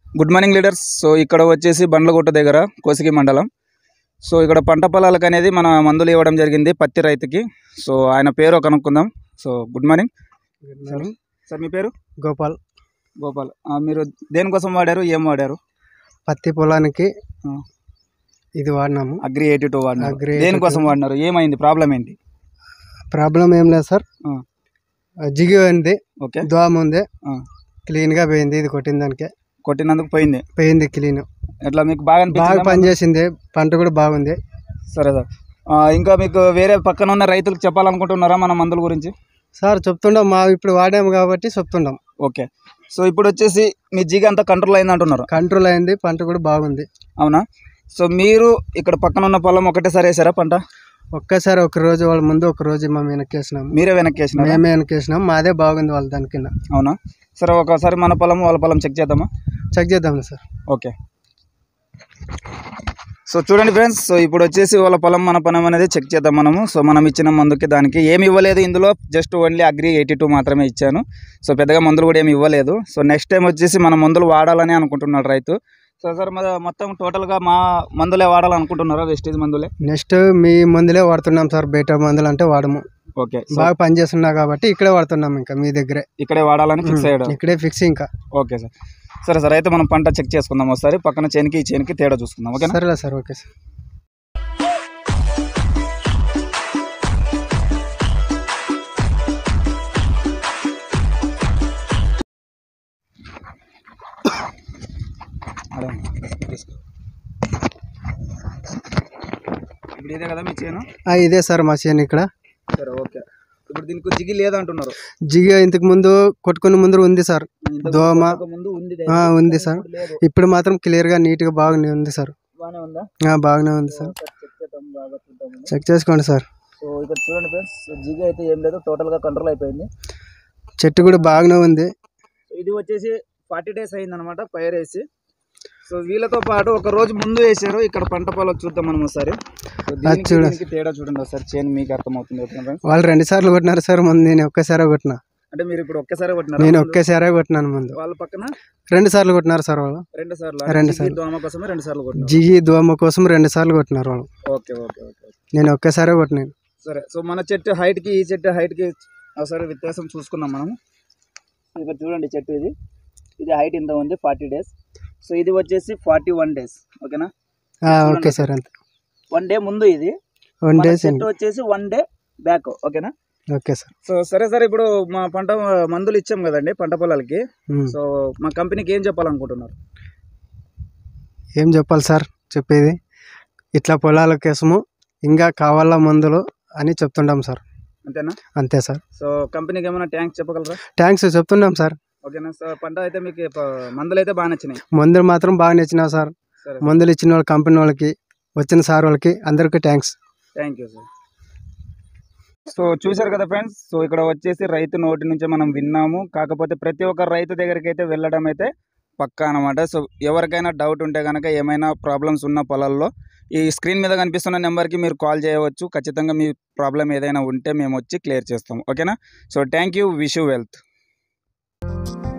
Good morning leaders so ఇక్కడ వచ్చేసి బండ్లగుట్ట దగ్గర కోసిగి మండలం సో ఇక్కడ పంట పొలాలకు అనేది మన మందులు ఇవ్వడం జరిగింది పత్తి రైతుకి సో ఆయన పేరు కనుక్కుందాం so good morning good morning sir మీ పేరు గోపాల్ గోపాల్ ఆ, మీరు దేనికోసం వాడారు ఏం వాడారు పత్తి పొలానికి ఆ. ఇది వాడినాము అగ్రి ఎయిటీ టూ వాడినారు Agri 82. దేనికోసం వాడినారు ఏమైంది ప్రాబ్లం ఏంటి ప్రాబ్లం ఏం లేదు సార్ ఆ. ఆ, జిగి ఉంది ఓకే దోమ ఉంది ఆ. క్లీన్గా పోయింది ఇది కొట్టిన దానికే కొట్టినందుకు పోయింది పోయింది క్లీన్ ఎట్లా మీకు బాగా బాగా అనిపించిందా? పనిచేసింది పంట కూడా బాగుంది సరే సార్ ఆ, ఇంకా మీకు వేరే పక్కన ఉన్న రైతులకు చెప్పాలనుకుంటున్నారా మన మందుల గురించి సార్ చెప్తుండం మా ఇప్పుడు వాడాము కాబట్టి చెప్తుండం ఓకే సో ఇప్పుడు వచ్చేసి మీ జిగ అంతా కంట్రోల్ అయింది అంటున్నారు కంట్రోల్ అయింది పంట కూడా బాగుంది అవునా సో మీరు ఇక్కడ పక్కన ఉన్న పొలం ఒకటేసారి వేసారా పంట ఒక్కసారి ఒక రోజు వాళ్ళ ముందు ఒక రోజు మేము వెనక్కేసినాము మీరే వెనక్కి వేసినారా మేమే వెనక్కేసినాం మాదే బాగుంది వాళ్ళ దాని కింద అవునా సరే ఒకసారి మన పొలం వాళ్ళ పొలం చెక్ చేద్దామా చెక్ చేద్దాం సార్ ఓకే సో చూడండి ఫ్రెండ్స్ సో ఇప్పుడు వచ్చేసి వాళ్ళ పొలం మన పొలం అనేది చెక్ చేద్దాం మనము సో మనం ఇచ్చిన మందుకి దానికి ఏమి ఇవ్వలేదు ఇందులో just only Agri eighty two మాత్రమే ఇచ్చాను సో పెద్దగా మందులు కూడా ఏమి ఇవ్వలేదు సో నెక్స్ట్ టైం వచ్చేసి మన మందులు వాడాలని అనుకుంటున్నాడు రైతు సో సార్ మన మొత్తం టోటల్గా మా మందులే వాడాలనుకుంటున్నారా వెస్టేజ్ మందులే నెక్స్ట్ మీ మందులే వాడుతున్నాం సార్ బయట మందులు అంటే వాడము ఓకే సో బాగా పనిచేస్తున్నా కాబట్టి ఇక్కడే వాడుతున్నాం ఇంకా మీ దగ్గరే ఇక్కడే వాడాలని ఫిక్స్ అయ్యాడు ఇక్కడే ఫిక్స్ ఇంకా ఓకే సార్ సరే సార్ అయితే మనం పంట చెక్ చేసుకుందాం ఒకసారి పక్కన చేనికి ఈ చేనికి తేడా చూసుకుందాం ఓకేనా సరేలే సార్ ఓకే సార్ అదే తీసుకో ఇప్పుడు ఇదే కదా మీ చేను ఆ, ఇదే సార్ మా చేను ఇక్కడ సరే ఓకే ఇప్పుడు దీనికి జిగి లేదంటున్నారు జిగి ఇంతకు ముందు కొట్టుకునే ముందు ఉంది సార్ ఇంతకు దోమ ఒక ముందు ఉంది ఆ, ఉంది సార్ ఇప్పుడు లేదు ఇప్పుడు మాత్రం క్లియర్ గా నీట్ గా బాగానే ఉంది సార్ బాగానే ఉందా ఆ, బాగానే ఉంది సార్ చెక్ చేద్దాం బాగా చూద్దాం చెక్ చేసుకోండి సార్ సో ఇక్కడ చూడండి ఫ్రెండ్స్ జిగి అయితే ఏం లేదు టోటల్ గా కంట్రోల్ అయిపోయింది చెట్టు కూడా బాగానే ఉంది సో ఇది వచ్చేసి ఫార్టీ డేస్ అయిందనమాట పైర్ వేసి సో వీళ్ళతో పాటు ఒక రోజు ముందు వేసారు ఇక్కడ పంట పొలం చూద్దాం మనం ఒకసారి సో దీనికి చూడు. దీనికి తేడా చూడండి ఒకసారి చేను మీకు అర్థమవుతుంది ఓకేనా friends? వాళ్ళు రెండు సార్లు కొట్టినారు సార్ ముందు నేను ఒక్కసారే కొట్టినా అంటే మీరు ఇప్పుడు ఒక్కసారి కొట్టినారు నేను ఒక్కసారే కొట్టినాను ముందు వాళ్ళ పక్కన రెండు సార్లు కొట్టినారు సార్ వాళ్ళు రెండు సార్లు రెండు జిగి దోమ కోసమే రెండు సార్లు కొట్టినారు జిగి దోమ కోసం రెండు సార్లు కొట్టినారు వాళ్ళు ఓకే ఓకే ఓకే ఓకే. నేను ఒక్కసారే కొట్టినాను సరే సో మన చెట్టు height కి ఈ చెట్టు height కి ఒకసారి వ్యత్యాసం చూసుకుందాం మనం ఇక్కడ చూడండి చెట్టు ఇది ఇది హైట్ ఇంత ఉంది ఫార్టీ డేస్ సో ఇది వచ్చేసి ఫార్టీ వన్ డేస్ ఓకేనా ఆ, ఓకే సార్ అంతే వన్ డే ముందు ఇది వన్ మన డేస్ చెట్టు వచ్చేసి వన్ డే బ్యాక్ ఓకేనా ఓకే సార్ సో సరే సరే ఇప్పుడు మా పంట మందులు ఇచ్చాం కదండి పంట పొలాలకి ఉమ్. సో మా కంపెనీకి ఏం చెప్పాలనుకుంటున్నారు ఏం చెప్పాలి సార్ చెప్పేది ఇట్లా పొలాల కోసము ఇంకా కావాలా మందులు అని చెప్తుంటాం సార్ అంతేనా అంతే సార్ సో కంపెనీకి ఏమైనా ట్యాంక్స్ చెప్పగలరా థ్యాంక్స్ చెప్తున్నాం సార్ ఓకేనా సో పంట అయితే మీకు ప- మందులు అయితే బాగా నచ్చినాయి మందులు మాత్రం బాగా నచ్చినావు సార్ సరే మందులు ఇచ్చిన వాళ్ళ కంపెనీ వాళ్ళకి వచ్చిన సార్ వాళ్ళకి అందరికీ thanks thank you sir so చూశారు కదా ఫ్రెండ్స్ సో ఇక్కడ వచ్చేసి రైతు నోటి నుంచే మనం విన్నాము కాకపోతే ప్రతి ఒక్క రైతు దగ్గరికి అయితే వెళ్ళడం అయితే పక్కా అనమాట సో ఎవరికైనా డౌట్ ఉంటే కనుక ఏమైనా ప్రాబ్లమ్స్ ఉన్న పొలాల్లో ఈ స్క్రీన్ మీద కనిపిస్తున్న నెంబర్కి మీరు కాల్ చేయవచ్చు ఖచ్చితంగా మీ ప్రాబ్లం ఏదైనా ఉంటే మేము వచ్చి క్లియర్ చేస్తాం ఓకేనా so thank you wish you wealth